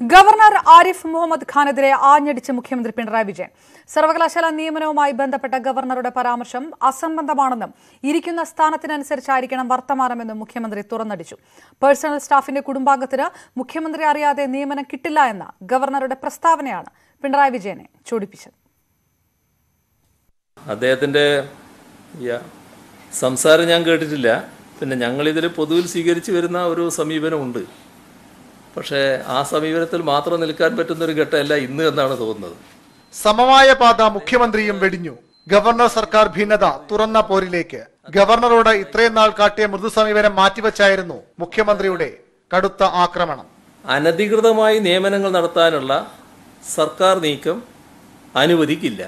Governor Arif Mohammed ഖാനെതിരെ ആഞ്ഞടിച്ച് മുഖ്യമന്ത്രി പിണറായി വിജയൻ സർവകലാശാല നിയമനവുമായി ബന്ധപ്പെട്ട ഗവർണറുടെ പരാമർശം അസംബന്ധമാണെന്നും ഇരിക്കുന്ന സ്ഥാനത്തിനനുസരിച്ചായിരിക്കണം വർത്തമാനമെന്നും മുഖ്യമന്ത്രി തുറന്നടിച്ചു പേഴ്സണൽ സ്റ്റാഫിന്റെ കുടുംബാംഗത്തിന് മുഖ്യമന്ത്രി അറിയാതെ നിയമനം കിട്ടില്ല എന്ന ഗവർണറുടെ പ്രസ്താവനയാണ് പിണറായി വിജയനെ ചൊടിപ്പിച്ചത് അദ്ദേഹത്തിൻ്റെ യ- സംസാരം ഞാൻ കേട്ടിട്ടില്ല പിന്നെ ഞങ്ങളിതിൽ പൊതുവിൽ സ്വീകരിച്ചു വരുന്ന ഒരു സമീപനമുണ്ട് പക്ഷേ ആ സമീപനത്തിൽ മാത്രം നിൽക്കാൻ പറ്റുന്ന ഒരു ഘട്ടമല്ല ഇന്ന് എന്നാണ് തോന്നുന്നത് സമമായ പാത മുഖ്യമന്ത്രിയും വെടിഞ്ഞു ഗവർണർ സർക്കാർ ഭിന്നത തുറന്ന പോരിലേക്ക് ഗവർണറോട് ഇത്രയും നാൾ കാട്ടിയ മൃദു സമീപനം മാറ്റിവെച്ചായിരുന്നു മുഖ്യമന്ത്രിയുടെ കടുത്ത ആക്രമണം അനധികൃതമായി നിയമനങ്ങൾ നടത്താനുള്ള സർക്കാർ നീക്കം അനുവദിക്കില്ല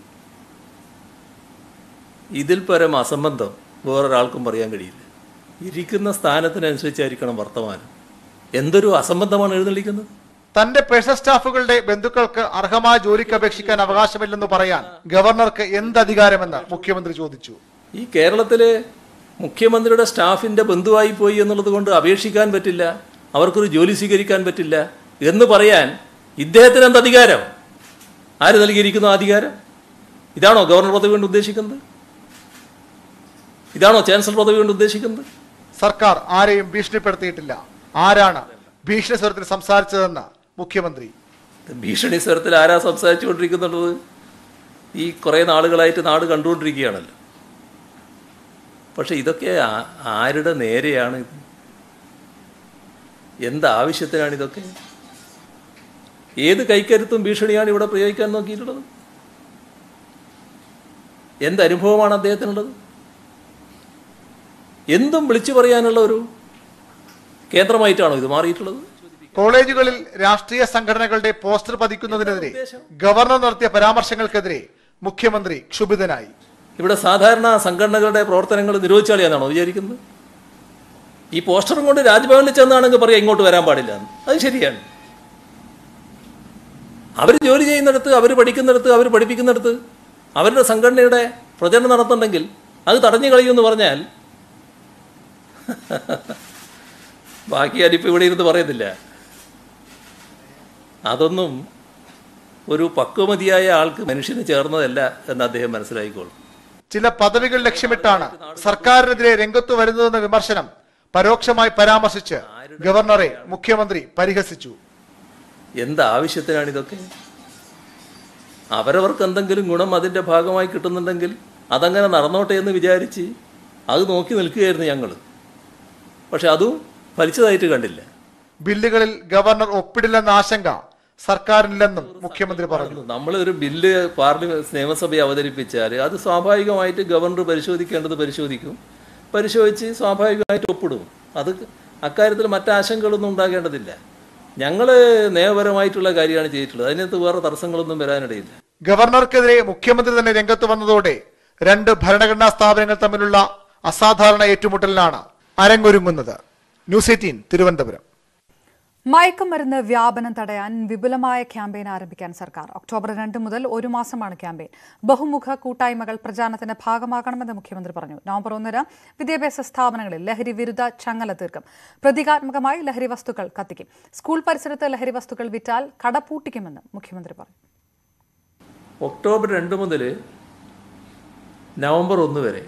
ഇതിൽ പരം അസംബന്ധം വേറൊരാൾക്കും പറയാൻ കഴിയില്ല ഇരിക്കുന്ന സ്ഥാനത്തിനനുസരിച്ചായിരിക്കണം വർത്തമാനം എന്തൊരു അസംബന്ധമാണ് എഴുന്നള്ളിക്കുന്നത് തന്റെ പേഴ്സണൽ സ്റ്റാഫുകളുടെ ബന്ധുക്കൾക്ക് അർഹമായ ജോലിക്ക് അപേക്ഷിക്കാൻ അവകാശമില്ലെന്ന് പറയാൻ ഗവർണർക്ക് എന്ത് അധികാരമെന്ന് മുഖ്യമന്ത്രി ചോദിച്ചു ഈ കേരളത്തിലെ മുഖ്യമന്ത്രിയുടെ സ്റ്റാഫിൻ്റെ ബന്ധുവായി പോയി എന്നുള്ളത് കൊണ്ട് അപേക്ഷിക്കാൻ പറ്റില്ല അവർക്കൊരു ജോലി സ്വീകരിക്കാൻ പറ്റില്ല എന്ന് പറയാൻ ഇദ്ദേഹത്തിന് എന്ത് അധികാരം ആര് നൽകിയിരിക്കുന്നു ആ അധികാരം ഇതാണോ ഗവർണർ പദവി കൊണ്ട് ഉദ്ദേശിക്കുന്നത് ഇതാണോ ചാൻസലർ പദവി കൊണ്ട് ഉദ്ദേശിക്കുന്നത് സർക്കാർ ആരെയും ഭീഷണിപ്പെടുത്തിയിട്ടില്ല ആരാണ് ഭീഷണി സ്വരത്തിൽ സംസാരിച്ചതെന്ന് മുഖ്യമന്ത്രി ഭീഷണി സ്വരത്തിൽ ആരാ സംസാരിച്ചുകൊണ്ടിരിക്കുന്നുള്ളത് ഈ കുറേ നാളുകളായിട്ട് നാട് കണ്ടുകൊണ്ടിരിക്കുകയാണല്ലോ പക്ഷെ ഇതൊക്കെ ആ- ആരുടെ നേരെയാണ് ഇത് എന്താവശ്യത്തിനാണ് ഇതൊക്കെ ഏത് കൈക്കരുത്തും ഭീഷണിയാണ് ഇവിടെ പ്രയോഗിക്കാൻ നോക്കിയിട്ടുള്ളത് എന്ത് അനുഭവമാണ് അദ്ദേഹത്തിനുള്ളത് എന്തും വിളിച്ചു പറയാനുള്ള ഒരു കേന്ദ്രമായിട്ടാണോ ഇത് മാറിയിട്ടുള്ളത് കോളേജുകളിൽ രാഷ്ട്രീയ സംഘടനകളുടെ പോസ്റ്റർ പതിക്കുന്നതിനെതിരെ ഗവർണർ നടത്തിയ പരാമർശങ്ങൾക്കെതിരെ മുഖ്യമന്ത്രി ക്ഷുഭിതനായി ഇവിടെ സാധാരണ സംഘടനകളുടെ പ്രവർത്തനങ്ങൾ നിരോധിച്ചാളിയാണെന്നാണോ വിചാരിക്കുന്നത് ഈ പോസ്റ്ററും കൊണ്ട് രാജ്ഭവനിൽ ചെന്നാണെങ്കിൽ പറയാം ഇങ്ങോട്ട് വരാൻ പാടില്ല എന്ന്. അത് ശരിയാണ് അവർ ജോലി ചെയ്യുന്നിടത്ത് അവർ പഠിക്കുന്നിടത്ത് അവർ പഠിപ്പിക്കുന്നിടത്ത് അവരുടെ സംഘടനയുടെ പ്രചരണം നടത്തുന്നുണ്ടെങ്കിൽ അത് തടഞ്ഞു കളയുമെന്ന് പറഞ്ഞാൽ ബാക്കി ഞാനിപ്പോൾ ഇവിടെ ഇരുന്ന് പറയുന്നില്ല അതൊന്നും ഒരു പക്വമതിയായ ആൾക്ക് മനുഷ്യന് ചേർന്നതല്ല എന്ന് അദ്ദേഹം മനസ്സിലാക്കിക്കോളും ചില പദവികൾ ലക്ഷ്യമിട്ടാണ് സർക്കാരിനെതിരെ രംഗത്തു വരുന്നതെന്ന വിമർശനം പരോക്ഷമായി പരാമർശിച്ച് ഗവർണറെ മുഖ്യമന്ത്രി പരിഹസിച്ചു എന്ത് ആവശ്യത്തിനാണ് ഇതൊക്കെ അവരവർക്ക് എന്തെങ്കിലും ഗുണം അതിൻ്റെ ഭാഗമായി കിട്ടുന്നുണ്ടെങ്കിൽ അതങ്ങനെ നടന്നോട്ടെ എന്ന് വിചാരിച്ച് അത് നോക്കി നിൽക്കുകയായിരുന്നു ഞങ്ങൾ പക്ഷെ അതും ഫലിച്ചതായിട്ട് കണ്ടില്ല ബില്ലുകളിൽ ഗവർണർ ഒപ്പിടില്ലെന്ന ആശങ്ക സർക്കാരിനില്ലെന്നും മുഖ്യമന്ത്രി പറഞ്ഞു നമ്മൾ ഒരു ബില്ല് പാർലമെന്റ് നിയമസഭയെ അവതരിപ്പിച്ചാൽ അത് സ്വാഭാവികമായിട്ട് ഗവർണർ പരിശോധിക്കേണ്ടത് പരിശോധിക്കും പരിശോധിച്ച് സ്വാഭാവികമായിട്ട് ഒപ്പിടും അത് അക്കാര്യത്തിൽ മറ്റാശങ്കകളൊന്നും ഉണ്ടാകേണ്ടതില്ല ഞങ്ങൾ നിയമപരമായിട്ടുള്ള കാര്യമാണ് ചെയ്തിട്ടുള്ളത് അതിനകത്ത് വേറെ തടസ്സങ്ങളൊന്നും വരാനിടയില്ല ഗവർണർക്കെതിരെ മുഖ്യമന്ത്രി തന്നെ രംഗത്ത് വന്നതോടെ രണ്ട് ഭരണഘടനാ സ്ഥാപനങ്ങൾ തമ്മിലുള്ള അസാധാരണ ഏറ്റുമുട്ടലിനാണ് അരങ്ങൊരുങ്ങുന്നത് ന്യൂസ് എയ്റ്റീൻ തിരുവനന്തപുരം മയക്കുമരുന്ന് വ്യാപനം തടയാൻ വിപുലമായ ക്യാമ്പയിൻ ആരംഭിക്കാൻ സർക്കാർ ഒക്ടോബർ രണ്ട് മുതൽ ഒരു മാസമാണ് ക്യാമ്പയിൻ ബഹുമുഖ കൂട്ടായ്മകൾ പ്രചാരണത്തിന്റെ ഭാഗമാകണമെന്ന് മുഖ്യമന്ത്രി പറഞ്ഞു നവംബർ ഒന്നിന് വിദ്യാഭ്യാസ സ്ഥാപനങ്ങളിൽ ലഹരി വിരുദ്ധ ചങ്ങല തീർക്കും പ്രതീകാത്മകമായി ലഹരി വസ്തുക്കൾ കത്തിക്കും സ്കൂൾ പരിസരത്ത് ലഹരി വസ്തുക്കൾ വിറ്റാൽ കടപൂട്ടിക്കുമെന്ന് മുഖ്യമന്ത്രി പറഞ്ഞു ഒക്ടോബർ രണ്ട് മുതൽ നവംബർ ഒന്ന് വരെ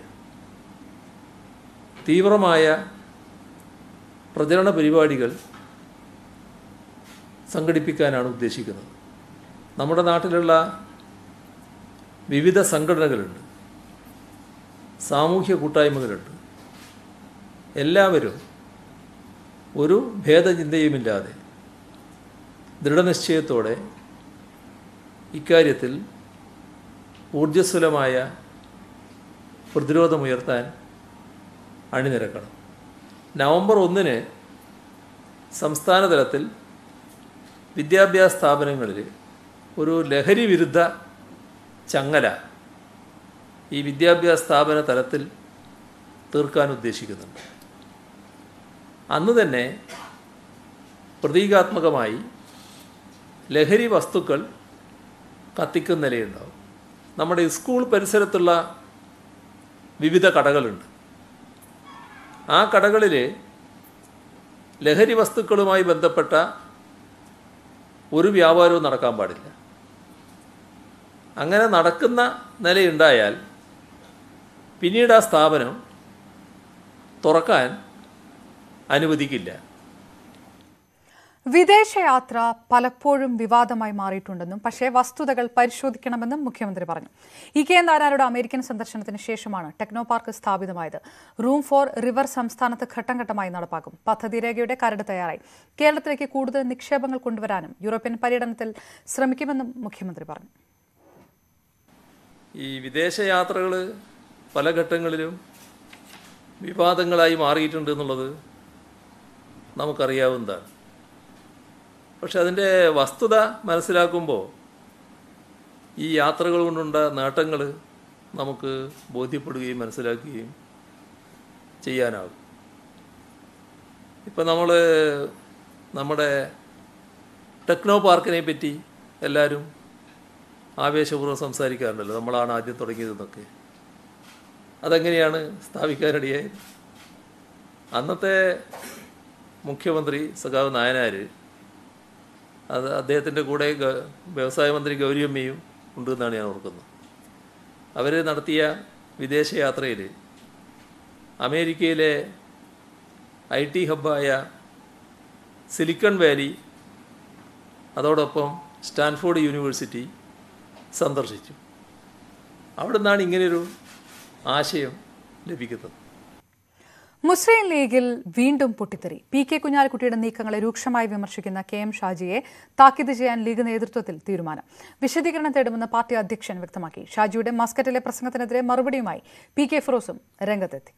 തീവ്രമായ പ്രചരണ പരിപാടികൾ സംഘടിപ്പിക്കാനാണ് ഉദ്ദേശിക്കുന്നത് നമ്മുടെ നാട്ടിലുള്ള വിവിധ സംഘടനകളുണ്ട് സാമൂഹ്യ കൂട്ടായ്മകളുണ്ട് എല്ലാവരും ഒരു ഭേദചിന്തയുമില്ലാതെ ദൃഢനിശ്ചയത്തോടെ ഇക്കാര്യത്തിൽ ഊർജ്ജസ്വലമായ പ്രതിരോധമുയർത്താൻ അണിനിരക്കണം നവംബർ ഒന്നിന് സംസ്ഥാന തലത്തിൽ വിദ്യാഭ്യാസ സ്ഥാപനങ്ങളിൽ ഒരു ലഹരി വിരുദ്ധ ചങ്ങല ഈ വിദ്യാഭ്യാസ സ്ഥാപന തലത്തിൽ തീർക്കാൻ ഉദ്ദേശിക്കുന്നുണ്ട് അന്ന് തന്നെ പ്രതീകാത്മകമായി ലഹരി വസ്തുക്കൾ കത്തിക്കുന്ന നിലയുണ്ടാവും നമ്മുടെ സ്കൂൾ പരിസരത്തുള്ള വിവിധ കടകളുണ്ട് ആ കടകളിൽ ലഹരി വസ്തുക്കളുമായി ബന്ധപ്പെട്ട ഒരു വ്യാപാരവും നടക്കാൻ പാടില്ല അങ്ങനെ നടക്കുന്ന നിലയുണ്ടായാൽ പിന്നീട് ആ സ്ഥാപനം തുറക്കാൻ അനുവദിക്കില്ല വിദേശയാത്ര പലപ്പോഴും വിവാദമായി മാറിയിട്ടുണ്ടെന്നും പക്ഷേ വസ്തുതകൾ പരിശോധിക്കണമെന്നും മുഖ്യമന്ത്രി പറഞ്ഞു ഇ കെ നാരായണയുടെ അമേരിക്കൻ സന്ദർശനത്തിന് ശേഷമാണ് ടെക്നോ പാർക്ക് സ്ഥാപിതമായത് റൂം ഫോർ റിവർ സംസ്ഥാനത്ത് ഘട്ടം ഘട്ടമായി നടപ്പാക്കും പദ്ധതി രേഖയുടെ കരട് തയ്യാറായി കേരളത്തിലേക്ക് കൂടുതൽ നിക്ഷേപങ്ങൾ കൊണ്ടുവരാനും യൂറോപ്യൻ പര്യടനത്തിൽ ശ്രമിക്കുമെന്നും മുഖ്യമന്ത്രി പറഞ്ഞു ഈ വിദേശയാത്രകൾ പല ഘട്ടങ്ങളിലും വിവാദങ്ങളായി മാറിയിട്ടുണ്ട് എന്നുള്ളത് നമുക്കറിയാവുന്നതാണ് പക്ഷെ അതിൻ്റെ വസ്തുത മനസ്സിലാക്കുമ്പോൾ ഈ യാത്രകൾ കൊണ്ടുണ്ട നേട്ടങ്ങൾ നമുക്ക് ബോധ്യപ്പെടുകയും മനസ്സിലാക്കുകയും ചെയ്യാനാകും ഇപ്പം നമ്മൾ നമ്മുടെ ടെക്നോ പാർക്കിനെ പറ്റി എല്ലാവരും ആവേശപൂർവ്വം സംസാരിക്കാറുണ്ടല്ലോ നമ്മളാണ് ആദ്യം തുടങ്ങിയതെന്നൊക്കെ അതെങ്ങനെയാണ് സ്ഥാപിക്കാനിടയായത് അന്നത്തെ മുഖ്യമന്ത്രി സഖാവ് നായനാർ അത് അദ്ദേഹത്തിൻ്റെ കൂടെ ഗ- വ്യവസായ മന്ത്രി ഗൗരിയമ്മയും ഉണ്ടെന്നാണ് ഞാൻ ഓർക്കുന്നത് അവർ നടത്തിയ വിദേശയാത്രയിൽ അമേരിക്കയിലെ ഐ ടി ഹബ്ബായ സിലിക്കൺ വാലി അതോടൊപ്പം സ്റ്റാൻഫോർഡ് യൂണിവേഴ്സിറ്റി സന്ദർശിച്ചു അവിടെ നിന്നാണ് ഇങ്ങനെയൊരു ആശയം ലഭിക്കുന്നത് മുസ്ലിം ലീഗിൽ വീണ്ടും പൊട്ടിത്തെറി പി കെ കുഞ്ഞാലിക്കുട്ടിയുടെ നീക്കങ്ങളെ രൂക്ഷമായി വിമർശിക്കുന്ന കെ എം ഷാജിയെ താക്കീത് ചെയ്യാൻ ലീഗ് നേതൃത്വത്തിൽ തീരുമാനം വിശദീകരണം തേടുമെന്ന് പാർട്ടി അധ്യക്ഷൻ വ്യക്തമാക്കി ഷാജിയുടെ മസ്കറ്റിലെ പ്രസംഗത്തിനെതിരെ മറുപടിയുമായി പി കെ ഫിറോസും രംഗത്തെത്തി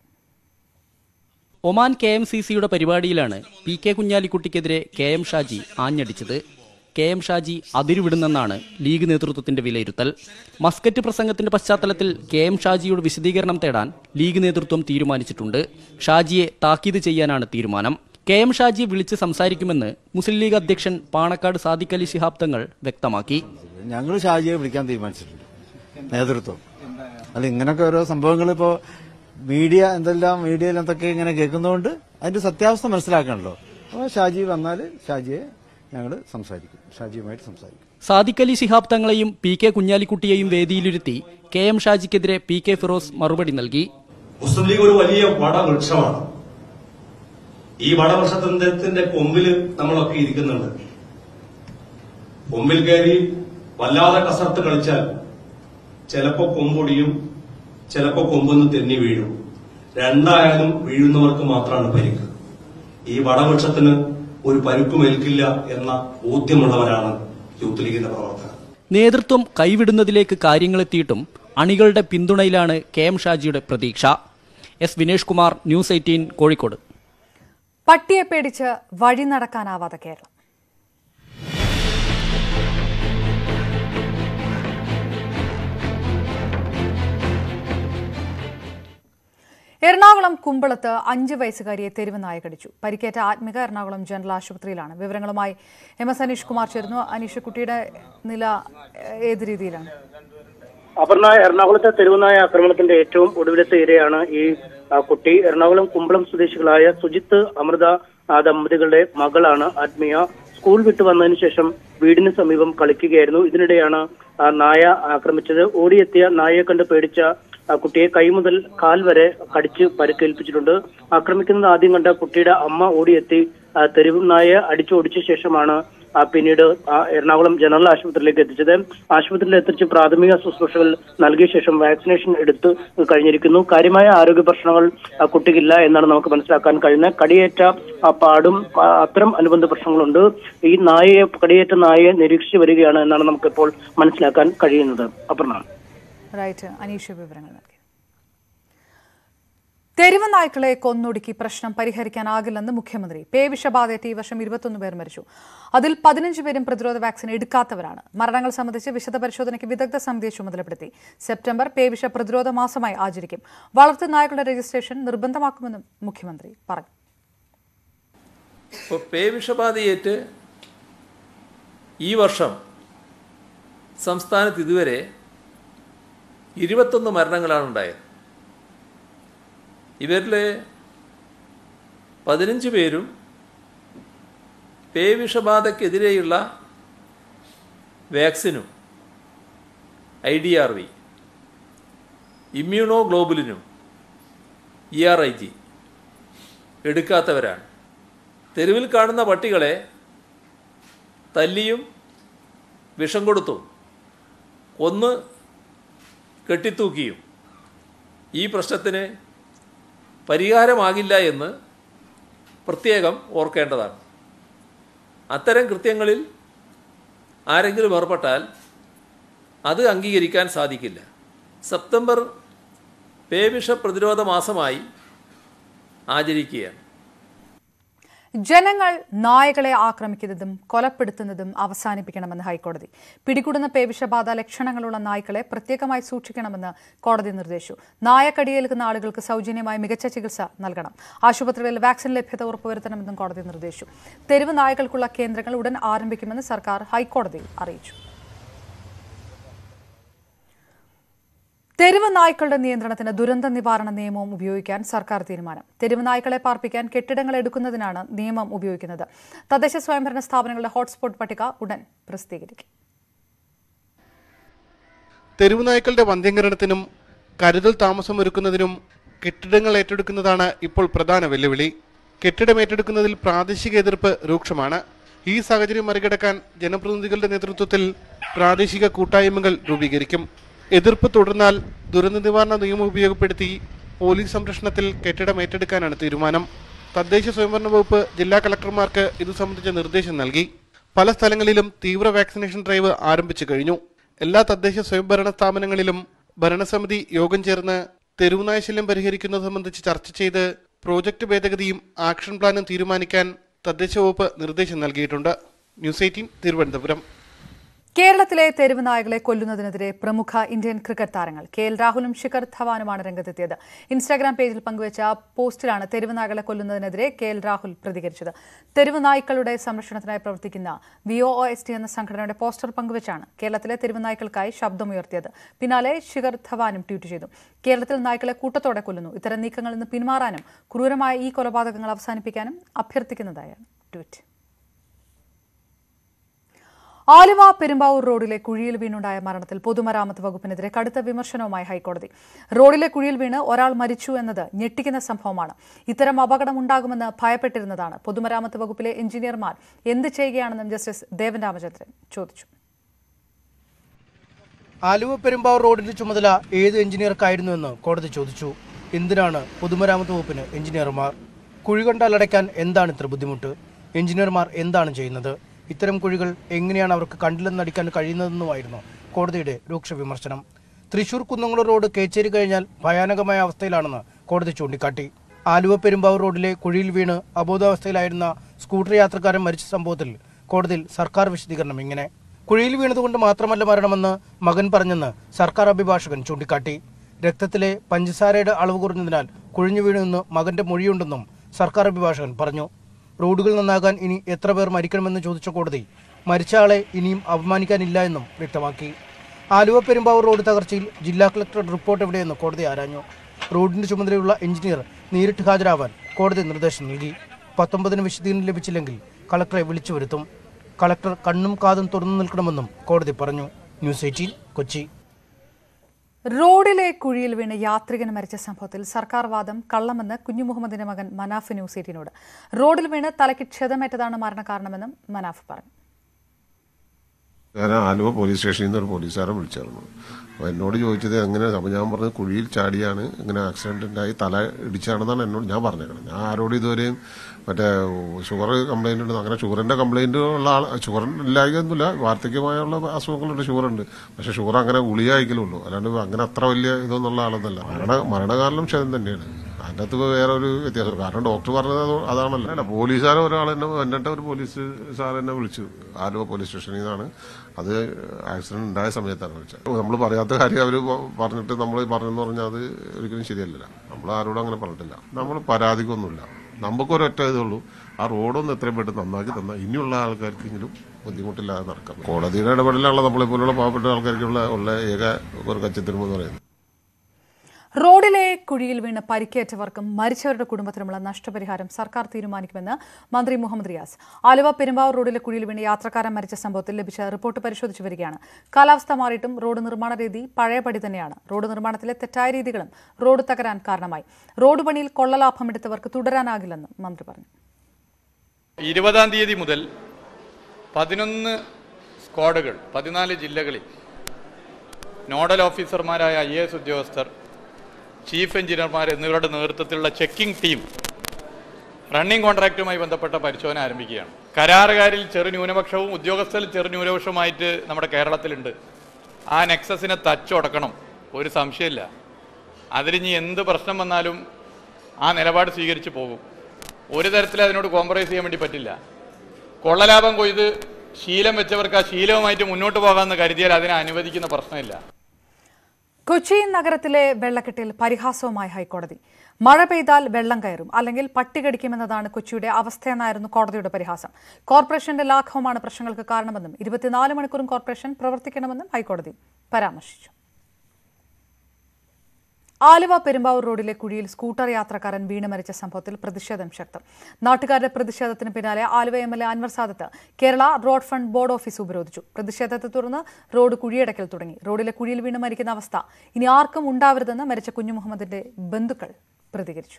ഒമാൻ കെ എം സി സിയുടെ പരിപാടിയിലാണ് പി കെ കുഞ്ഞാലിക്കുട്ടിക്കെതിരെ കെ എം ഷാജി ആഞ്ഞടിച്ചത് കെ എം ഷാജി അതിരുവിടുന്നെന്നാണ് ലീഗ് നേതൃത്വത്തിന്റെ വിലയിരുത്തൽ മസ്കറ്റ് പ്രസംഗത്തിന്റെ പശ്ചാത്തലത്തിൽ കെ എം ഷാജിയോട് വിശദീകരണം തേടാൻ ലീഗ് നേതൃത്വം തീരുമാനിച്ചിട്ടുണ്ട് ഷാജിയെ താക്കീത് ചെയ്യാനാണ് തീരുമാനം കെ എം ഷാജിയെ വിളിച്ച് സംസാരിക്കുമെന്ന് മുസ്ലിം ലീഗ് അധ്യക്ഷൻ പാണക്കാട് സാദിഖ് അലി ശിഹാബ് തങ്ങൾ വ്യക്തമാക്കി ഞങ്ങൾ ഷാജിയെ വിളിക്കാൻ തീരുമാനിച്ചിട്ടുണ്ട് നേതൃത്വം അല്ല ഇങ്ങനൊക്കെ ഓരോ സംഭവങ്ങൾ ഇപ്പോ മീഡിയ എന്തെല്ലാം മീഡിയയിൽ എന്തൊക്കെ ഇങ്ങനെ കേൾക്കുന്നതുകൊണ്ട് അതിന്റെ സത്യാവസ്ഥ മനസ്സിലാക്കണല്ലോ അപ്പോൾ ഷാജി വന്നാൽ ഷാജിയെ ഞങ്ങൾ സംസാരിക്കും ഷാജിയുമായിട്ട് സംസാരിക്കും സാദിഖ് അലി ശിഹാബ് തങ്ങളെയും പി കെ കുഞ്ഞാലിക്കുട്ടിയെയും വേദിയിലിരുത്തി കെ എം ഷാജിക്കെതിരെ പി കെ ഫിറോസ് മറുപടി നൽകി മുസ്ലിം ലീഗ് ഒരു വലിയ വടവൃക്ഷമാണ് ഈ വടവൃക്ഷത്തിന്റെ കൊമ്പില് നമ്മളൊക്കെ ഇരിക്കുന്നുണ്ട് കൊമ്പിൽ കയറി വല്ലാതെ കസർത്ത് കളിച്ചാൽ ചിലപ്പോ കൊമ്പൊടിയും ചിലപ്പോ കൊമ്പൊന്ന് തെന്നി വീഴും രണ്ടായാലും വീഴുന്നവർക്ക് മാത്രമാണ് പരിക്ക് ഈ വടവൃക്ഷത്തിന് ഒരു പരുക്കുമേൽക്കില്ല എന്ന ബോധ്യമുള്ളവരാണ് യൂത്ത് ലീഗിന്റെ പ്രവർത്തകർ നേതൃത്വം കൈവിടുന്നതിലേക്ക് കാര്യങ്ങളെത്തിയിട്ടും അണികളുടെ പിന്തുണയിലാണ് കെ എം ഷാജിയുടെ പ്രതീക്ഷ S Vinesh Kumar news eighteen Kozhikode പട്ടിയെ പേടിച്ച് വഴി നടക്കാനാവാതെ കേരളം എറണാകുളം കുമ്പളത്ത് അഞ്ച് വയസ്സുകാരിയെ തെരുവ് നായ കടിച്ചു പരിക്കേറ്റ ആത്മിക എറണാകുളം ജനറൽ ആശുപത്രിയിലാണ് വിവരങ്ങളുമായി എം എസ് അനീഷ് കുമാർ ചേർന്നു അനീഷ് കുട്ടിയുടെ നില ഏഹ്, ഏത് രീതിയിലാണ് അപർണ എറണാകുളത്തെ തെരുവുനായ ആക്രമണത്തിന്റെ ഏറ്റവും ഒടുവിലത്തെ ഇരയാണ് ഈ ആ, കുട്ടി എറണാകുളം കുമ്പളം സ്വദേശികളായ സുജിത്ത് അമൃത ആ, ദമ്പതികളുടെ മകളാണ് ആത്മീയ സ്കൂൾ വിട്ടു വന്നതിന് ശേഷം വീടിന് സമീപം കളിക്കുകയായിരുന്നു ഇതിനിടെയാണ് ആ, നായ ആക്രമിച്ചത് ഓടിയെത്തിയ നായയെ കണ്ട് പേടിച്ച ആ, കുട്ടിയെ കൈ മുതൽ കാൽ വരെ കടിച്ച് പരിക്കേൽപ്പിച്ചിട്ടുണ്ട് ആക്രമിക്കുന്നത് ആദ്യം കണ്ട കുട്ടിയുടെ അമ്മ ഓടിയെത്തി ആ, തെരുവ് നായയെ അടിച്ചോടിച്ച ശേഷമാണ് ആ, പിന്നീട് ആ, എറണാകുളം ജനറൽ ആശുപത്രിയിലേക്ക് എത്തിച്ചത് ആശുപത്രിയിൽ എത്തിച്ച് പ്രാഥമിക ശുശ്രൂഷകൾ നൽകിയ ശേഷം വാക്സിനേഷൻ എടുത്ത് കഴിഞ്ഞിരിക്കുന്നു കാര്യമായ ആരോഗ്യ പ്രശ്നങ്ങൾ ആ, കുട്ടിക്കില്ല എന്നാണ് നമുക്ക് മനസ്സിലാക്കാൻ കഴിയുന്നത് കടിയേറ്റ ആ, പാടും ആ, അത്തരം അനുബന്ധ പ്രശ്നങ്ങളുണ്ട് ഈ നായയെ കടിയേറ്റ നായയെ നിരീക്ഷിച്ചു വരികയാണ് എന്നാണ് നമുക്കിപ്പോൾ മനസ്സിലാക്കാൻ കഴിയുന്നത് അപർണ റൈറ്റ് അനീഷ് വിവരങ്ങൾ നൽകി തെരുവ് നായ്ക്കളെ കൊന്നൊടുക്കി പ്രശ്നം പരിഹരിക്കാനാകില്ലെന്ന് മുഖ്യമന്ത്രി പേവിഷബാധയേറ്റ് ഈ വർഷം ഇരുപത്തൊന്ന് പേർ മരിച്ചു അതിൽ പതിനഞ്ച് പേരും പ്രതിരോധ വാക്സിൻ എടുക്കാത്തവരാണ് മരണങ്ങൾ സംബന്ധിച്ച് വിശദ പരിശോധനയ്ക്ക് വിദഗ്ധ സമിതിയെ ചുമതലപ്പെടുത്തി സെപ്റ്റംബർ പേവിഷ പ്രതിരോധ മാസമായി ആചരിക്കും വളർത്തു നായ്ക്കളുടെ രജിസ്ട്രേഷൻ നിർബന്ധമാക്കുമെന്നും മുഖ്യമന്ത്രി പറഞ്ഞു ഇപ്പോൾ പേ വിഷബാധയേറ്റ് ഈ വർഷം സംസ്ഥാനത്ത് ഇതുവരെ ഇരുപത്തൊന്ന് മരണങ്ങളാണ് ഉണ്ടായത് ഇവരിൽ പതിനഞ്ച് പേരും പേ വിഷബാധക്കെതിരെയുള്ള വാക്സിനും ഐ ഡി ആർ വി ഇമ്മ്യൂണോ ഗ്ലോബുലിനും ഇ ആർ ഐ ജി എടുക്കാത്തവരാണ് തെരുവിൽ കാണുന്ന പട്ടികളെ തല്ലിയും വിഷം കൊടുത്തും ഒന്ന് കെട്ടിത്തൂക്കിയും ഈ പ്രശ്നത്തിന് പരിഹാരമാകില്ല എന്ന് പ്രത്യേകം ഓർക്കേണ്ടതാണ് അത്തരം കൃത്യങ്ങളിൽ ആരെങ്കിലും ഏർപ്പെട്ടാൽ അത് അംഗീകരിക്കാൻ സാധിക്കില്ല സെപ്റ്റംബർ പേവിഷ പ്രതിരോധ മാസമായി ആചരിക്കുകയാണ് ജനങ്ങൾ നായകളെ ആക്രമിക്കുന്നതും കൊലപ്പെടുത്തുന്നതും അവസാനിപ്പിക്കണമെന്ന് ഹൈക്കോടതി പിടികൂടുന്ന പേവിഷബാധ ലക്ഷണങ്ങളുള്ള നായ്ക്കളെ പ്രത്യേകമായി സൂക്ഷിക്കണമെന്ന് കോടതി നിർദ്ദേശിച്ചു നായക്കടിയേൽക്കുന്ന ആളുകൾക്ക് സൗജന്യമായി മികച്ച ചികിത്സ നൽകണം ആശുപത്രികളിൽ വാക്സിൻ ലഭ്യത ഉറപ്പുവരുത്തണമെന്നും കോടതി നിർദ്ദേശിച്ചു തെരുവ് നായകൾക്കുള്ള കേന്ദ്രങ്ങൾ ഉടൻ ആരംഭിക്കുമെന്ന് സർക്കാർ ഹൈക്കോടതിയിൽ അറിയിച്ചു തെരുവ് നായ്ക്കളുടെ നിയന്ത്രണത്തിന് ദുരന്ത നിവാരണ നിയമവും ഉപയോഗിക്കാൻ സർക്കാർ തീരുമാനം തെരുവ് നായ്ക്കളെ പാർപ്പിക്കാൻ കെട്ടിടങ്ങൾ എടുക്കുന്നതിനാണ് നിയമം ഉപയോഗിക്കുന്നത് തദ്ദേശ സ്വയംഭരണ സ്ഥാപനങ്ങളുടെ ഹോട്ട്സ്പോട്ട് പട്ടിക ഉടൻ പ്രസിദ്ധീകരിക്കും തെരുവുനായ്ക്കളുടെ വന്ധ്യംകരണത്തിനും കരുതൽ താമസം ഒരുക്കുന്നതിനും കെട്ടിടങ്ങൾ ഏറ്റെടുക്കുന്നതാണ് ഇപ്പോൾ പ്രധാന വെല്ലുവിളി കെട്ടിടം ഏറ്റെടുക്കുന്നതിൽ പ്രാദേശിക എതിർപ്പ് രൂക്ഷമാണ് ഈ സാഹചര്യം മറികടക്കാൻ ജനപ്രതിനിധികളുടെ നേതൃത്വത്തിൽ പ്രാദേശിക കൂട്ടായ്മകൾ രൂപീകരിക്കും എതിർപ്പ് തുടർന്നാൽ ദുരന്ത നിവാരണ നിയമം ഉപയോഗപ്പെടുത്തി പോലീസ് സംരക്ഷണത്തിൽ കെട്ടിടം ഏറ്റെടുക്കാനാണ് തീരുമാനം തദ്ദേശ സ്വയംഭരണ വകുപ്പ് ജില്ലാ കളക്ടർമാർക്ക് ഇത് സംബന്ധിച്ച നിർദ്ദേശം നൽകി പല സ്ഥലങ്ങളിലും തീവ്ര വാക്സിനേഷൻ ഡ്രൈവ് ആരംഭിച്ചു കഴിഞ്ഞു എല്ലാ തദ്ദേശ സ്വയംഭരണ സ്ഥാപനങ്ങളിലും ഭരണസമിതി യോഗം ചേർന്ന് തെരുവുനായ ശല്യം പരിഹരിക്കുന്നത് സംബന്ധിച്ച് ചർച്ച ചെയ്ത് പ്രോജക്ട് ഭേദഗതിയും ആക്ഷൻ പ്ലാനും തീരുമാനിക്കാൻ തദ്ദേശ വകുപ്പ് നിർദ്ദേശം നൽകിയിട്ടുണ്ട് ന്യൂസ് എയ്റ്റീൻ തിരുവനന്തപുരം കേരളത്തിലെ തെരുവ് നായകളെ കൊല്ലുന്നതിനെതിരെ പ്രമുഖ ഇന്ത്യൻ ക്രിക്കറ്റ് താരങ്ങൾ കെ എൽ രാഹുലും ശിഖർ ധവാനുമാണ് രംഗത്തെത്തിയത് ഇൻസ്റ്റാഗ്രാം പേജിൽ പങ്കുവച്ച പോസ്റ്റിലാണ് തെരുവ് നായകളെ കൊല്ലുന്നതിനെതിരെ കെ എൽ രാഹുൽ പ്രതികരിച്ചത് തെരുവ് നായ്ക്കളുടെ സംരക്ഷണത്തിനായി പ്രവർത്തിക്കുന്ന വി ഒ എസ് ടി എന്ന സംഘടനയുടെ പോസ്റ്റർ പങ്കുവച്ചാണ് കേരളത്തിലെ തെരുവ് നായ്ക്കൾക്കായി ശബ്ദമുയർത്തിയത് പിന്നാലെ ശിഖർ ധവാനും ട്വീറ്റ് ചെയ്തു കേരളത്തിൽ നായ്ക്കളെ കൂട്ടത്തോടെ കൊല്ലുന്നു ഇത്തരം നീക്കങ്ങളിൽ നിന്ന് പിന്മാറാനും ക്രൂരമായ ഈ കൊലപാതകങ്ങൾ അവസാനിപ്പിക്കാനും അഭ്യർത്ഥിക്കുന്നതായാണ് ട്വീറ്റ് ആലുവ പെരുമ്പാവൂർ റോഡിലെ കുഴിയിൽ വീണുണ്ടായ മരണത്തിൽ പൊതുമരാമത്ത് വകുപ്പിനെതിരെ കടുത്ത വിമർശനവുമായി ഹൈക്കോടതി റോഡിലെ കുഴിയിൽ വീണ് ഒരാൾ മരിച്ചു എന്നത് ഞെട്ടിക്കുന്ന സംഭവമാണ് ഇത്തരം അപകടം ഉണ്ടാകുമെന്ന് ഭയപ്പെട്ടിരുന്നതാണ് പൊതുമരാമത്ത് വകുപ്പിലെ എഞ്ചിനീയർമാർ എന്ത് ചെയ്യുകയാണെന്നും ജസ്റ്റിസ് ദേവൻ രാമചന്ദ്രൻ ചോദിച്ചു ആലുവ പെരുമ്പാവൂർ റോഡിന്റെ ചുമതല ഏത് എഞ്ചിനീയർക്കായിരുന്നുവെന്ന് കോടതി ചോദിച്ചു എന്തിനാണ് പൊതുമരാമത്ത് വകുപ്പിന് എഞ്ചിനീയർമാർ കുഴി കണ്ടാൽ അടയ്ക്കാൻ എന്താണ് ഇത്ര ബുദ്ധിമുട്ട് എഞ്ചിനീയർമാർ എന്താണ് ചെയ്യുന്നത് ഇത്തരം കുഴികൾ എങ്ങനെയാണ് അവർക്ക് കണ്ടില്ലെന്ന് നടിക്കാൻ കഴിയുന്നതെന്നുമായിരുന്നു കോടതിയുടെ രൂക്ഷ വിമർശനം തൃശൂർ കുന്നംകുളം റോഡ് കേച്ചേരി കഴിഞ്ഞാൽ ഭയാനകമായ അവസ്ഥയിലാണെന്ന് കോടതി ചൂണ്ടിക്കാട്ടി ആലുവ പെരുമ്പാവൂർ റോഡിലെ കുഴിയിൽ വീണ് അബോധാവസ്ഥയിലായിരുന്ന സ്കൂട്ടർ യാത്രക്കാരൻ മരിച്ച സംഭവത്തിൽ കോടതിയിൽ സർക്കാർ വിശദീകരണം ഇങ്ങനെ കുഴിയിൽ വീണതുകൊണ്ട് മാത്രമല്ല മരണമെന്ന് മകൻ പറഞ്ഞെന്ന് സർക്കാർ അഭിഭാഷകൻ ചൂണ്ടിക്കാട്ടി രക്തത്തിലെ പഞ്ചസാരയുടെ അളവ് കുറഞ്ഞതിനാൽ കുഴിഞ്ഞു വീണെന്ന് മകന്റെ മൊഴിയുണ്ടെന്നും സർക്കാർ അഭിഭാഷകൻ പറഞ്ഞു റോഡുകൾ നന്നാകാൻ ഇനി എത്ര പേർ മരിക്കണമെന്ന് ചോദിച്ച കോടതി മരിച്ച ആളെ ഇനിയും അപമാനിക്കാനില്ല എന്നും വ്യക്തമാക്കി ആലുവ പെരുമ്പാവൂർ റോഡ് തകർച്ചയിൽ ജില്ലാ കളക്ടർ റിപ്പോർട്ട് എവിടെയെന്ന് കോടതി ആരാഞ്ഞു റോഡിന്റെ ചുമതലയുള്ള എഞ്ചിനീയർ നേരിട്ട് ഹാജരാവാൻ കോടതി നിർദ്ദേശം നൽകി പത്തൊമ്പതിന് വിശദീകരണം ലഭിച്ചില്ലെങ്കിൽ കളക്ടറെ വിളിച്ചു വരുത്തും കളക്ടർ കണ്ണും കാതും തുറന്നു നിൽക്കണമെന്നും കോടതി പറഞ്ഞു ന്യൂസ് എയ്റ്റീൻ കൊച്ചി റോഡിലെ കുഴിയിൽ വീണ് യാത്രികൻ മരിച്ച സംഭവത്തിൽ സർക്കാർ വാദം കള്ളമെന്ന് കുഞ്ഞു മുഹമ്മദിന്റെ മകൻ മനാഫ് ന്യൂസ് എയ്റ്റീനോട് റോഡിൽ വീണ് തലയ്ക്ക് ക്ഷതമേറ്റതാണ് മരണകാരണമെന്നും മനാഫ് പറഞ്ഞു ഞാൻ ആലുവ പോലീസ് സ്റ്റേഷനിൽ നിന്ന് ഒരു പോലീസുകാരൻ വിളിച്ചായിരുന്നു അപ്പോൾ എന്നോട് ചോദിച്ചത് എങ്ങനെ അപ്പോൾ ഞാൻ പറഞ്ഞത് കുഴിയിൽ ചാടിയാണ് ഇങ്ങനെ ആക്സിഡന്റ് ഉണ്ടായി തല ഇടിച്ചാണെന്നാണ് എന്നോട് ഞാൻ പറഞ്ഞേക്കണം ഞാൻ ആരോടും ഇതുവരെയും മറ്റേ ഷുഗർ കംപ്ലൈന്റ് ഉണ്ട് അങ്ങനെ ഷുഗറിന്റെ കംപ്ലൈന്റ് ഉള്ള ആൾ ഷുഗർ ഇല്ലായൊന്നുമില്ല വാർദ്ധക്യമായുള്ള അസുഖങ്ങളുണ്ട് ഷുഗറുണ്ട് പക്ഷെ ഷുഗർ അങ്ങനെ ഗുളിക കഴിക്കലുള്ളൂ അല്ലാണ്ട് അങ്ങനെ അത്ര വലിയ ഇതൊന്നുള്ള ആളൊന്നല്ല മരണ മരണകാരണം ക്ഷതം തന്നെയാണ് അതിൻ്റെ അകത്ത് വേറെ ഒരു വ്യത്യാസം കാരണം ഡോക്ടർ പറഞ്ഞത് അത് അതാണല്ലോ അല്ല പോലീസുകാരൻ ഒരാൾ എന്നെ എന്നിട്ട് ഒരു പോലീസ് സാർ എന്നെ വിളിച്ചു ആലുവ പോലീസ് സ്റ്റേഷനിൽ നിന്നാണ് അത് ആക്സിഡന്റ് ഉണ്ടായ സമയത്താണ് വിളിച്ചത് നമ്മൾ പറയാത്ത കാര്യം അവർ പറഞ്ഞിട്ട് നമ്മൾ പറഞ്ഞെന്ന് പറഞ്ഞാൽ അത് ഒരിക്കലും ശരിയല്ല നമ്മൾ ആരോടും അങ്ങനെ പറഞ്ഞിട്ടില്ല നമ്മൾ പരാതിക്കൊന്നുമില്ല നമുക്കൊരൊറ്റ ഇതുള്ളൂ ആ റോഡൊന്ന് എത്രയും പെട്ടെന്ന് നന്നാക്കി തന്നാൽ ഇനിയുള്ള ആൾക്കാർക്കെങ്കിലും ബുദ്ധിമുട്ടില്ലാതെ നടക്കാം കോടതിയുടെ ഇടപെടലാണല്ലോ നമ്മളെപ്പോലുള്ള പാവപ്പെട്ട ആൾക്കാർക്കുള്ള ഉള്ള ഏക ഒരു കച്ചത്തിനും എന്ന് പറയുന്നത് റോഡിലെ കുഴിയിൽ വീണ് പരിക്കേറ്റവർക്കും മരിച്ചവരുടെ കുടുംബത്തിനുമുള്ള നഷ്ടപരിഹാരം സർക്കാർ തീരുമാനിക്കുമെന്ന് മന്ത്രി മുഹമ്മദ് റിയാസ് ആലുവ പെരുമ്പാവൂർ റോഡിലെ കുഴിയിൽ വീണ് യാത്രക്കാരൻ മരിച്ച സംഭവത്തിൽ ലഭിച്ച റിപ്പോർട്ട് പരിശോധിച്ചു വരികയാണ് കാലാവസ്ഥ മാറിയിട്ടും റോഡ് നിർമ്മാണ രീതി പഴയപടി തന്നെയാണ് റോഡ് നിർമ്മാണത്തിലെ തെറ്റായ രീതികളും റോഡ് തകരാൻ കാരണമായി റോഡ് പണിയിൽ കൊള്ളലാഭം എടുത്തവർക്ക് തുടരാനാകില്ലെന്ന് മന്ത്രി പറഞ്ഞു ഇരുപതാം തീയതി മുതൽ പതിനൊന്ന് സ്ക്വാഡുകൾ പതിനാല് ജില്ലകളിൽ നോഡൽ ഓഫീസർമാരായ ഐ എ എസ് ഉദ്യോഗസ്ഥർ ചീഫ് എഞ്ചിനീയർമാർ എന്നിവരുടെ നേതൃത്വത്തിലുള്ള ചെക്കിംഗ് ടീം റണ്ണിംഗ് കോൺട്രാക്റ്റുമായി ബന്ധപ്പെട്ട പരിശോധന ആരംഭിക്കുകയാണ് കരാറുകാരിൽ ചെറു ന്യൂനപക്ഷവും ഉദ്യോഗസ്ഥരിൽ ചെറു ന്യൂനപക്ഷവുമായിട്ട് നമ്മുടെ കേരളത്തിലുണ്ട് ആ നെക്സസിനെ തച്ചുടക്കണം ഒരു സംശയമില്ല അതിലിനി എന്ത് പ്രശ്നം വന്നാലും ആ നിലപാട് സ്വീകരിച്ച് പോകും ഒരു തരത്തിൽ അതിനോട് കോംപ്രമൈസ് ചെയ്യാൻ വേണ്ടി പറ്റില്ല കൊള്ളലാഭം കൊയ്ത് ശീലം വെച്ചവർക്ക് ആ ശീലവുമായിട്ട് മുന്നോട്ട് പോകാമെന്ന് കരുതിയാൽ അതിനെ അനുവദിക്കുന്ന പ്രശ്നമില്ല കൊച്ചി നഗരത്തിലെ വെള്ളക്കെട്ടിൽ പരിഹാസവുമായി ഹൈക്കോടതി മഴ പെയ്താൽ വെള്ളം കയറും അല്ലെങ്കിൽ പട്ടികടിക്കുമെന്നതാണ് കൊച്ചിയുടെ അവസ്ഥയെന്നായിരുന്നു കോടതിയുടെ പരിഹാസം കോർപ്പറേഷന്റെ ലാഘവമാണ് പ്രശ്നങ്ങൾക്ക് കാരണമെന്നും ഇരുപത്തിനാല് മണിക്കൂറും കോർപ്പറേഷൻ പ്രവർത്തിക്കണമെന്നും ഹൈക്കോടതി പരാമർശിച്ചു ആലുവ പെരുമ്പാവൂർ റോഡിലെ കുഴിയിൽ സ്കൂട്ടർ യാത്രക്കാരൻ വീണ് മരിച്ച സംഭവത്തിൽ പ്രതിഷേധം ശക്തം നാട്ടുകാരുടെ പ്രതിഷേധത്തിന് പിന്നാലെ Aluva M L A Anwar Sadat Kerala road fund board office ഉപരോധിച്ചു പ്രതിഷേധത്തെ തുടർന്ന് റോഡ് കുഴിയടക്കൽ തുടങ്ങി റോഡിലെ കുഴിയിൽ വീണ് മരിക്കുന്ന അവസ്ഥ ഇനി ആർക്കും ഉണ്ടാവരുതെന്ന് മരിച്ച കുഞ്ഞു മുഹമ്മദിന്റെ ബന്ധുക്കൾ പ്രതികരിച്ചു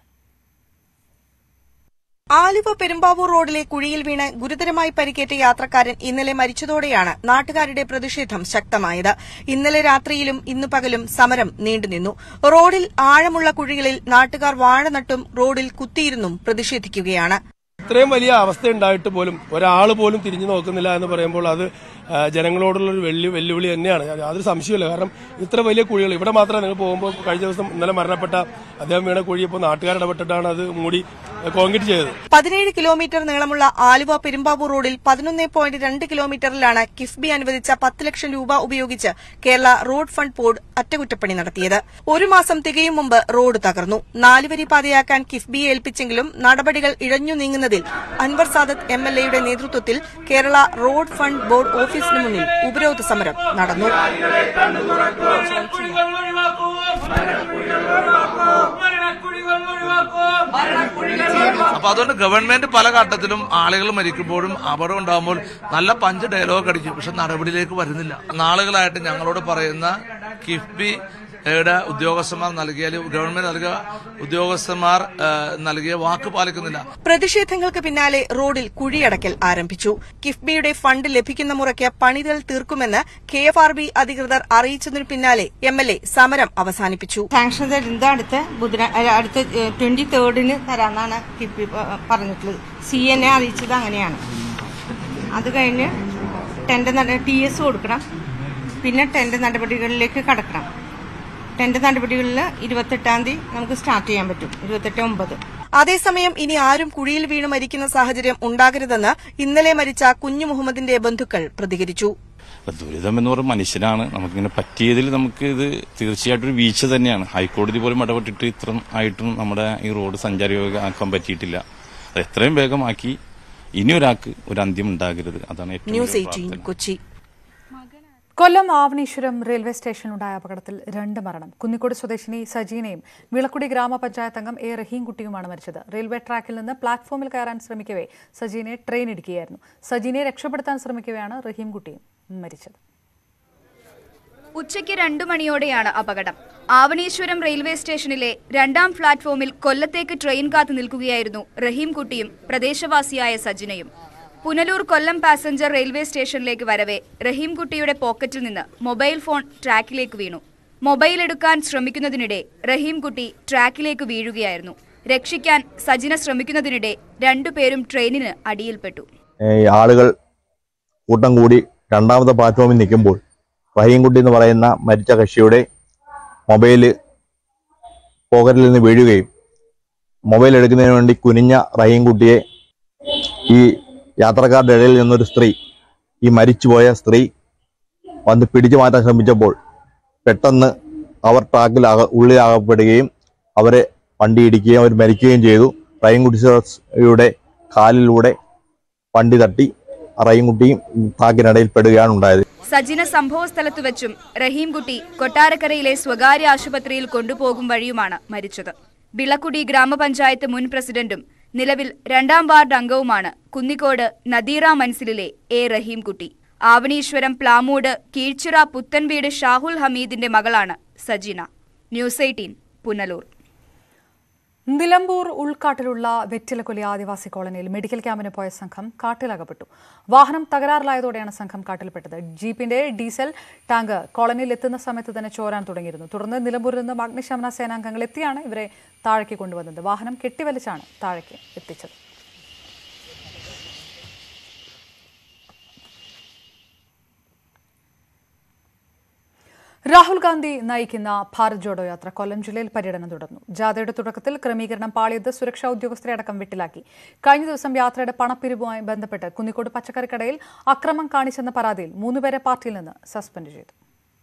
ആലുവ പെരുമ്പാവൂർ റോഡിലെ കുഴിയിൽ വീണ് ഗുരുതരമായി പരിക്കേറ്റ യാത്രക്കാരൻ ഇന്നലെ മരിച്ചതോടെയാണ് നാട്ടുകാരുടെ പ്രതിഷേധം ശക്തമായത് ഇന്നലെ രാത്രിയിലും ഇന്നു പകലും സമരം നീണ്ടുനിന്നു റോഡിൽ ആഴമുള്ള കുഴികളിൽ നാട്ടുകാർ വാഴ നട്ടും റോഡിൽ കുത്തിയിരുന്നും പ്രതിഷേധിക്കുകയാണ് ഇത്രയും വലിയ അവസ്ഥ ഉണ്ടായിട്ട് പോലും ഒരാൾ പോലും തിരിഞ്ഞു നോക്കുന്നില്ല എന്ന് പറയുമ്പോൾ അത് ആ, ജനങ്ങളോടുള്ള ഒരു വെല്ലു വെല്ലുവിളി തന്നെയാണ് അത് യാതൊരു സംശയമില്ല കാരണം ഇത്ര വലിയ കുഴികൾ ഇവിടെ മാത്രമേ നിങ്ങൾ പോകുമ്പോൾ കഴിഞ്ഞ ദിവസം ഇന്നലെ മരണപ്പെട്ട അദ്ദേഹം വീണ കുഴി ഇപ്പോൾ നാട്ടുകാർ ഇടപെട്ടിട്ടാണ് അത് മൂടി കോൺക്രീറ്റ് ചെയ്തത് പതിനേഴ് കിലോമീറ്റർ നീളമുള്ള ആലുവ പെരുമ്പാവൂർ റോഡിൽ പതിനൊന്ന് പോയിന്റ് രണ്ട് കിലോമീറ്ററിലാണ് കിഫ്ബി അനുവദിച്ച പത്ത് ലക്ഷം രൂപ ഉപയോഗിച്ച് കേരള റോഡ് ഫണ്ട് ബോർഡ് അറ്റകുറ്റപ്പണി നടത്തിയത് ഒരു മാസം തികയും മുമ്പ് റോഡ് തകർന്നു നാലുവരി പാതയാക്കാൻ കിഫ്ബിയെ ഏൽപ്പിച്ചെങ്കിലും നടപടികൾ ഇഴഞ്ഞു നീങ്ങുന്നതിൽ അൻവർ സാദത്ത് എം എൽ എയുടെ നേതൃത്വത്തിൽ കേരള റോഡ് ഫണ്ട് ബോർഡ് ഓഫീസിന് മുന്നിൽ ഉപരോധ സമരം നടന്നു അപ്പൊ അതുകൊണ്ട് ഗവൺമെന്റ് പല ഘട്ടത്തിലും ആളുകൾ മരിക്കുമ്പോഴും അപകടം ഉണ്ടാകുമ്പോൾ നല്ല പഞ്ച് ഡയലോഗ് അടിക്കും പക്ഷെ നടപടിയിലേക്ക് വരുന്നില്ല നാളുകളായിട്ട് ഞങ്ങളോട് പറയുന്ന കിഫ്ബി യുടെ ഉദ്യോഗസ്ഥന്മാർ നൽകിയ ഗവൺമെന്റ് നൽകിയ ഉദ്യോഗസ്ഥന്മാർ ആ, നൽകിയ വാക്ക് പാലിക്കുന്നില്ല പ്രതിഷേധങ്ങൾക്ക് പിന്നാലെ റോഡിൽ കുഴിയടക്കൽ ആരംഭിച്ചു കിഫ്ബിയുടെ ഫണ്ട് ലഭിക്കുന്ന മുറയ്ക്ക് പണിതൽ തീർക്കുമെന്ന് കെ എഫ് ആർ ബി അധികൃതർ അറിയിച്ചതിനു പിന്നാലെ എം എൽ എ സമരം അവസാനിപ്പിച്ചു സാങ്ഷൻ തരുന്നത് അടുത്ത ബുധന അല്ല, അടുത്ത ട്വന്റി തേർഡിന് തരാന്നാണ് കിഫ്ബി പ- പറഞ്ഞിട്ടുള്ളത് സി എൻ എ അറിയിച്ചത് അങ്ങനെയാണ് അത് കഴിഞ്ഞ് ടെൻഡർ ടി എസ് കൊടുക്കണം പിന്നെ ടെൻഡർ നടപടികളിലേക്ക് കടക്കണം ടെൻഡർ നടപടികളിൽ ഇരുപത്തെട്ടാം തീയതി നമുക്ക് സ്റ്റാർട്ട് ചെയ്യാൻ പറ്റും ഇരുപത്തെട്ട് ഒമ്പത് അതേസമയം ഇനി ആരും കുഴിയിൽ വീണ് മരിക്കുന്ന സാഹചര്യം ഉണ്ടാകരുതെന്ന് ഇന്നലെ മരിച്ച കുഞ്ഞു മുഹമ്മദിന്റെ ബന്ധുക്കൾ പ്രതികരിച്ചു അപ്പൊ ദുരിതം എന്ന് പറയുന്ന മനുഷ്യനാണ് നമുക്കിങ്ങനെ പറ്റിയതിൽ നമുക്ക് ഇത് തീർച്ചയായിട്ടും ഒരു വീഴ്ച തന്നെയാണ് ഹൈക്കോടതി പോലും ഇടപെട്ടിട്ട് ഇത്ര ആയിട്ടും നമ്മുടെ ഈ റോഡ് സഞ്ചാരയോഗ്യമാക്കാൻ പറ്റിയിട്ടില്ല അത് എത്രയും വേഗമാക്കി ഇനി ഒരാൾക്ക് ഒരു അന്ത്യം ഉണ്ടാകരുത് അതാണ് ഏറ്റവും ന്യൂസ് വലിയ എയ്റ്റീൻ പ്രാർത്ഥന. കൊച്ചി കൊല്ലം ആവണീശ്വരം റെയിൽവേ സ്റ്റേഷനിലുണ്ടായ അപകടത്തിൽ രണ്ട് മരണം കുന്നിക്കോട് സ്വദേശിനി സജീനയും വിളക്കുടി ഗ്രാമപഞ്ചായത്ത് അംഗം എ റഹീംകുട്ടിയുമാണ് മരിച്ചത് റെയിൽവേ ട്രാക്കിൽ നിന്ന് പ്ലാറ്റ്ഫോമിൽ കയറാൻ ശ്രമിക്കവേ സജീനയെ ട്രെയിൻ ഇടിക്കുകയായിരുന്നു സജീനയെ രക്ഷപ്പെടുത്താൻ ശ്രമിക്കവെയാണ് റഹീംകുട്ടിയും മരിച്ചത് ഉച്ചയ്ക്ക് രണ്ടു മണിയോടെയാണ് അപകടം ആവണീശ്വരം റെയിൽവേ സ്റ്റേഷനിലെ രണ്ടാം പ്ലാറ്റ്ഫോമിൽ കൊല്ലത്തേക്ക് ട്രെയിൻ കാത്തു നിൽക്കുകയായിരുന്നു റഹീംകുട്ടിയും പ്രദേശവാസിയായ സജിനയും പുനലൂർ കൊല്ലം പാസഞ്ചർ റെയിൽവേ സ്റ്റേഷനിലേക്ക് വരവെ റഹീംകുട്ടിയുടെ പോക്കറ്റിൽ നിന്ന് മൊബൈൽ ഫോൺ ട്രാക്കിലേക്ക് വീണു മൊബൈൽ എടുക്കാൻ ശ്രമിക്കുന്നതിനിടെ റഹീംകുട്ടി ട്രാക്കിലേക്ക് വീഴുകയായിരുന്നു രക്ഷിക്കാൻ സജിന ശ്രമിക്കുന്നതിനിടെ രണ്ടുപേരും ട്രെയിനിന് അടിയിൽപ്പെട്ടു ഈ ആളുകൾ കൂട്ടം കൂടി രണ്ടാമത്തെ പ്ലാറ്റ്ഫോമിൽ നിൽക്കുമ്പോൾ റഹീംകുട്ടി എന്ന് പറയുന്ന മരിച്ച കക്ഷിയുടെ മൊബൈല് പോക്കറ്റിൽ നിന്ന് വീഴുകയും മൊബൈൽ എടുക്കുന്നതിന് വേണ്ടി കുനിഞ്ഞ റഹീംകുട്ടിയെ ഈ യാത്രക്കാരുടെ ഇടയിൽ നിന്നൊരു സ്ത്രീ ഈ മരിച്ചുപോയ സ്ത്രീ വന്ന് പിടിച്ചു മാറ്റാൻ ശ്രമിച്ചപ്പോൾ പെട്ടെന്ന് അവർ ട്രാക്കിൽ അക ഉള്ളിലാകപ്പെടുകയും അവരെ വണ്ടി ഇടിക്കുകയും അവർ മരിക്കുകയും ചെയ്തു റഹീംകുട്ടിയുടെ കാലിലൂടെ വണ്ടി തട്ടി റഹീംകുട്ടിയും ട്രാക്കിനിടയിൽ പെടുകയാണ് ഉണ്ടായത് സജിന സംഭവസ്ഥലത്തു വെച്ചും റഹീംകുട്ടി കൊട്ടാരക്കരയിലെ സ്വകാര്യ ആശുപത്രിയിൽ കൊണ്ടുപോകും വഴിയുമാണ് മരിച്ചത് വിളക്കുടി ഗ്രാമപഞ്ചായത്ത് മുൻ പ്രസിഡന്റും നിലവിൽ രണ്ടാം വാർഡ് അംഗവുമാണ് കുന്നിക്കോട് നദീറ മൻസിലിലെ എ റഹീംകുട്ടി ആവണീശ്വരം പ്ലാമൂട് കീഴ്ച്ചിറ പുത്തൻവീട് ഷാഹുൽ ഹമീദിന്റെ മകളാണ് സജിന ന്യൂസ് എയ്റ്റീൻ പുനലൂർ നിലമ്പൂർ ഉൾക്കാട്ടിലുള്ള വെറ്റിലക്കൊല്ലി ആദിവാസി കോളനിയിൽ മെഡിക്കൽ ക്യാമ്പിന് പോയ സംഘം കാട്ടിലകപ്പെട്ടു വാഹനം തകരാറിലായതോടെയാണ് സംഘം കാട്ടിൽപ്പെട്ടത് ജീപ്പിന്റെ ഡീസൽ ടാങ്ക് കോളനിയിൽ എത്തുന്ന സമയത്ത് തന്നെ ചോരാൻ തുടങ്ങിയിരുന്നു തുടർന്ന് നിലമ്പൂരിൽ നിന്നും അഗ്നിശമന സേനാംഗങ്ങൾ എത്തിയാണ് ഇവരെ താഴേക്ക് കൊണ്ടുവന്നത് വാഹനം കെട്ടിവലിച്ചാണ് താഴേക്ക് എത്തിച്ചത് രാഹുൽ ഗാന്ധി നയിക്കുന്ന ഭാരത് ജോഡോ യാത്ര കൊല്ലം ജില്ലയിൽ പര്യടനം തുടർന്നു ജാഥയുടെ തുടക്കത്തിൽ ക്രമീകരണം പാളിയത് സുരക്ഷാ ഉദ്യോഗസ്ഥരെ അടക്കം വിട്ടിലാക്കി കഴിഞ്ഞ ദിവസം യാത്രയുടെ പണപ്പിരിവുമായി ബന്ധപ്പെട്ട് കുന്നിക്കോട് പച്ചക്കറിക്കടയിൽ അക്രമം കാണിച്ചെന്ന പരാതിയിൽ മൂന്നുപേരെ പാർട്ടിയിൽ നിന്ന് സസ്പെൻഡ് ചെയ്തു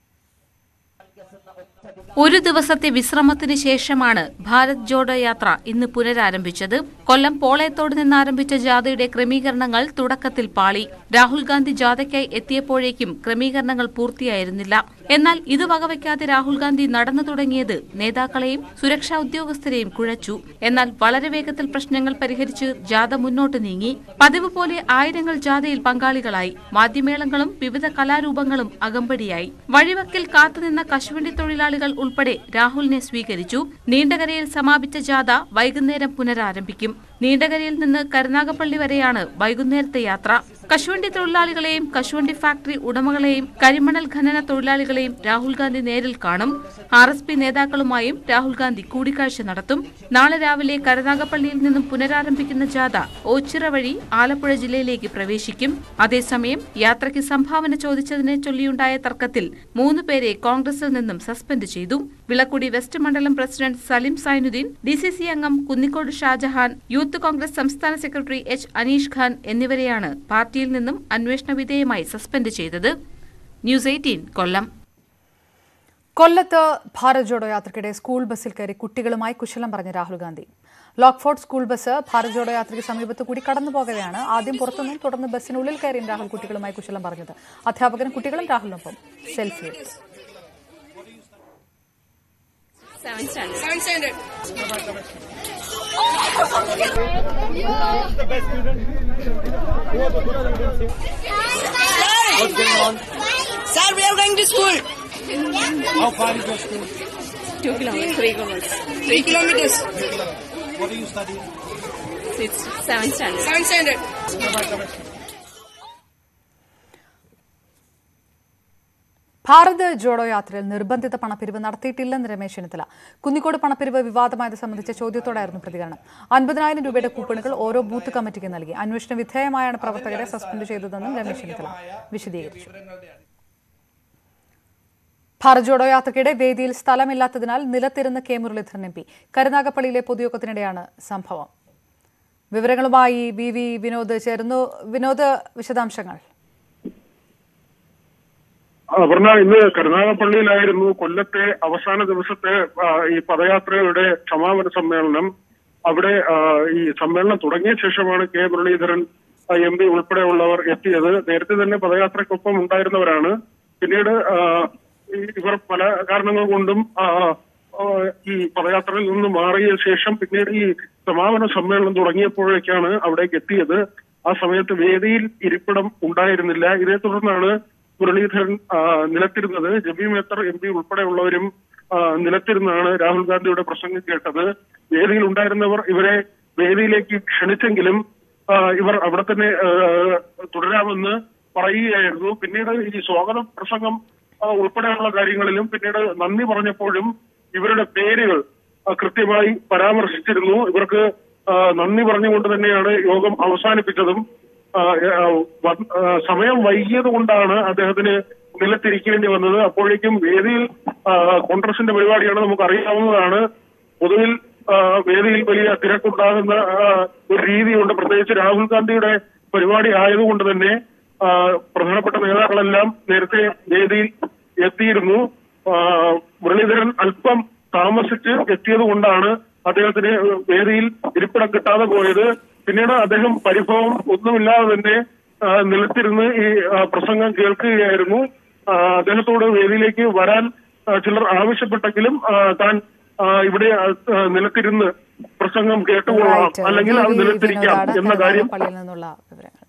ഒരു ദിവസത്തെ വിശ്രമത്തിന് ശേഷമാണ് ഭാരത് ജോഡോ യാത്ര ഇന്ന് പുനരാരംഭിച്ചത് കൊല്ലം പോളയത്തോട് നിന്ന് ആരംഭിച്ച ജാഥയുടെ ക്രമീകരണങ്ങൾ തുടക്കത്തിൽ പാളി രാഹുൽ ഗാന്ധി ജാഥയ്ക്കായി എത്തിയപ്പോഴേക്കും ക്രമീകരണങ്ങൾ പൂർത്തിയായിരുന്നില്ല എന്നാൽ ഇത് വകവയ്ക്കാതെ രാഹുൽ ഗാന്ധി നടന്നു തുടങ്ങിയത് നേതാക്കളെയും സുരക്ഷാ ഉദ്യോഗസ്ഥരെയും കുഴച്ചു എന്നാൽ വളരെ വേഗത്തിൽ പ്രശ്നങ്ങൾ പരിഹരിച്ച് ജാഥ മുന്നോട്ട് നീങ്ങി പതിവ് പോലെ ആയിരങ്ങൾ ജാഥയിൽ പങ്കാളികളായി വാദ്യമേളങ്ങളും വിവിധ കലാരൂപങ്ങളും അകമ്പടിയായി വഴിവക്കിൽ കാത്തുനിന്ന കശുവണ്ടി തൊഴിലാളികൾ ഉൾപ്പെടെ രാഹുലിനെ സ്വീകരിച്ചു നീണ്ടകരയിൽ സമാപിച്ച ജാഥ വൈകുന്നേരം പുനരാരംഭിക്കും നീണ്ടകരയിൽ നിന്ന് കരുനാഗപ്പള്ളി വരെയാണ് വൈകുന്നേരത്തെ യാത്ര കശുവണ്ടി തൊഴിലാളികളെയും കശുവണ്ടി ഫാക്ടറി ഉടമകളെയും കരിമണൽ ഖനന തൊഴിലാളികളെയും രാഹുൽ ഗാന്ധി നേരിൽ കാണും ആർ എസ് പി നേതാക്കളുമായും രാഹുൽ ഗാന്ധി കൂടിക്കാഴ്ച നടത്തും നാളെ രാവിലെ കരുനാഗപ്പള്ളിയിൽ നിന്നും പുനരാരംഭിക്കുന്ന ജാഥ ഓച്ചിറ വഴി ആലപ്പുഴ ജില്ലയിലേക്ക് പ്രവേശിക്കും അതേസമയം യാത്രയ്ക്ക് സംഭാവന ചോദിച്ചതിനെ ചൊല്ലിയുണ്ടായ തർക്കത്തിൽ മൂന്ന് പേരെ കോൺഗ്രസിൽ നിന്നും സസ്പെൻഡ് ചെയ്തു വിളക്കുടി വെസ്റ്റ് മണ്ഡലം president Salim Zainudheen D C C അംഗം കുന്നിക്കോട് ഷാജഹാൻ യൂത്ത് കോൺഗ്രസ് സംസ്ഥാന സെക്രട്ടറി എച്ച് അനീഷ് ഖാൻ എന്നിവരെയാണ് പാർട്ടിയിൽ നിന്നും അന്വേഷണ വിധേയമായി സസ്പെൻഡ് ചെയ്തത് ന്യൂസ് എയ്റ്റീൻ കൊല്ലം കൊല്ലത്ത് ഭാരത് ജോഡോ യാത്രയ്ക്കിടെ സ്കൂൾ ബസ്സിൽ കയറി കുട്ടികളുമായി കുശലം പറഞ്ഞ Rahul Gandhi Lockfort school bus Bharat Jodo യാത്രയ്ക്ക് സമീപത്ത് കൂടി കടന്നു പോകവെയാണ് ആദ്യം പുറത്തുനിന്നും തുടർന്ന് ബസ്സിനുള്ളിൽ കയറിയും രാഹുൽ കുട്ടികളുമായി കുശലം പറഞ്ഞത് അധ്യാപകനും കുട്ടികളും രാഹുലിനൊപ്പം സെൽഫി എടുത്തു What's going on? Sir, we are going to school. How far is your school? Two kilometers. Three kilometers. Three kilometers. What are you studying? Six, seven standard. Seven standard. Bharat Jodo യാത്രയിൽ നിർബന്ധിത പണപ്പിരിവ് നടത്തിയിട്ടില്ലെന്ന് രമേശ് ചെന്നിത്തല കുന്നിക്കോട് പണപ്പിരിവ് വിവാദമായത് സംബന്ധിച്ച ചോദ്യത്തോടായിരുന്നു പ്രതികരണം അൻപതിനായിരം രൂപയുടെ കൂപ്പണുകൾ ഓരോ ബൂത്ത് കമ്മിറ്റിക്ക് നൽകി അന്വേഷണ വിധേയമായാണ് പ്രവർത്തകരെ സസ്പെൻഡ് ചെയ്തതെന്നും രമേശ് ചെന്നിത്തല വിശദീകരിച്ചു ഭാരത് ജോഡോ യാത്രയ്ക്കിടെ വേദിയിൽ സ്ഥലമില്ലാത്തതിനാൽ നിലത്തിരുന്ന് കെ മുരളീധരൻ എം പി കരുനാഗപ്പള്ളിയിലെ പൊതുയോഗത്തിനിടെയാണ് സംഭവം വിവരങ്ങളുമായി വി വി വിനോദ് ചേരുന്നു വിനോദ് വിശദാംശങ്ങൾ അപർണ ഇന്ന് കരുനാഗപ്പള്ളിയിലായിരുന്നു കൊല്ലത്തെ അവസാന ദിവസത്തെ ആ, ഈ പദയാത്രയുടെ സമാപന സമ്മേളനം അവിടെ ആ, ഈ സമ്മേളനം തുടങ്ങിയ ശേഷമാണ് കെ മുരളീധരൻ എം പി ഉൾപ്പെടെയുള്ളവർ എത്തിയത് നേരത്തെ തന്നെ പദയാത്രയ്ക്കൊപ്പം ഉണ്ടായിരുന്നവരാണ് പിന്നീട് ആ, ഈ- ഇവർ പല കാരണങ്ങൾ കൊണ്ടും ആ, ആ, ഈ പദയാത്രയിൽ നിന്ന് മാറിയ ശേഷം പിന്നീട് ഈ സമാപന സമ്മേളനം തുടങ്ങിയപ്പോഴേക്കാണ് അവിടേക്ക് എത്തിയത് ആ സമയത്ത് വേദിയിൽ ഇരിപ്പിടം ഉണ്ടായിരുന്നില്ല ഇതേ തുടർന്നാണ് മുരളീധരൻ ആ, നിലത്തിരുന്നത് ജബി മേത്തർ എം പി ഉൾപ്പെടെയുള്ളവരും ആ, നിലത്തിരുന്നാണ് രാഹുൽ ഗാന്ധിയുടെ പ്രസംഗം കേട്ടത് വേദിയിൽ ഉണ്ടായിരുന്നവർ ഇവരെ വേദിയിലേക്ക് ക്ഷണിച്ചെങ്കിലും ആ, ഇവർ അവിടെ തന്നെ ആ, തുടരാമെന്ന് പറയുകയായിരുന്നു പിന്നീട് ഈ സ്വാഗത പ്രസംഗം ആ, ഉൾപ്പെടെയുള്ള കാര്യങ്ങളിലും പിന്നീട് നന്ദി പറഞ്ഞപ്പോഴും ഇവരുടെ പേരുകൾ ആ, കൃത്യമായി പരാമർശിച്ചിരുന്നു ഇവർക്ക് ആ, നന്ദി പറഞ്ഞുകൊണ്ട് തന്നെയാണ് യോഗം അവസാനിപ്പിച്ചതും ആ, ആ, വ- ആ, സമയം വൈകിയത് കൊണ്ടാണ് അദ്ദേഹത്തിന് നിലത്തിരിക്കേണ്ടി വന്നത് അപ്പോഴേക്കും വേദിയിൽ ആ, കോൺഗ്രസിന്റെ പരിപാടിയാണ് നമുക്ക് അറിയാവുന്നതാണ് പൊതുവിൽ ആ, വേദിയിൽ വലിയ തിരക്കുണ്ടാകുന്ന ആ, ഒരു രീതിയുണ്ട് പ്രത്യേകിച്ച് രാഹുൽ ഗാന്ധിയുടെ പരിപാടി ആയതുകൊണ്ട് തന്നെ ആ, പ്രധാനപ്പെട്ട നേതാക്കളെല്ലാം നേരത്തെ വേദിയിൽ എത്തിയിരുന്നു ആ, മുരളീധരൻ അല്പം താമസിച്ച് എത്തിയത് കൊണ്ടാണ് അദ്ദേഹത്തിന് വേദിയിൽ ഇരിപ്പിടം കിട്ടാതെ പോയത് പിന്നീട് അദ്ദേഹം പരിഭവം ഒന്നുമില്ലാതെ തന്നെ ആ, നിലത്തിരുന്ന് ഈ ആ, പ്രസംഗം കേൾക്കുകയായിരുന്നു ആ, അദ്ദേഹത്തോട് വേദിയിലേക്ക് വരാൻ ആ, ചിലർ ആവശ്യപ്പെട്ടെങ്കിലും ആ, താൻ ആ, ഇവിടെ ആ, ആ, നിലത്തിരുന്ന് പ്രസംഗം കേട്ടുകൊള്ളാം Right. അല്ലെങ്കിൽ അത് വി. വി. നിലത്തിരിക്കാം വിനോദാണ് എന്ന കാര്യം കരുനാഗപ്പള്ളിയിൽ നിന്നുള്ള വിവരങ്ങൾ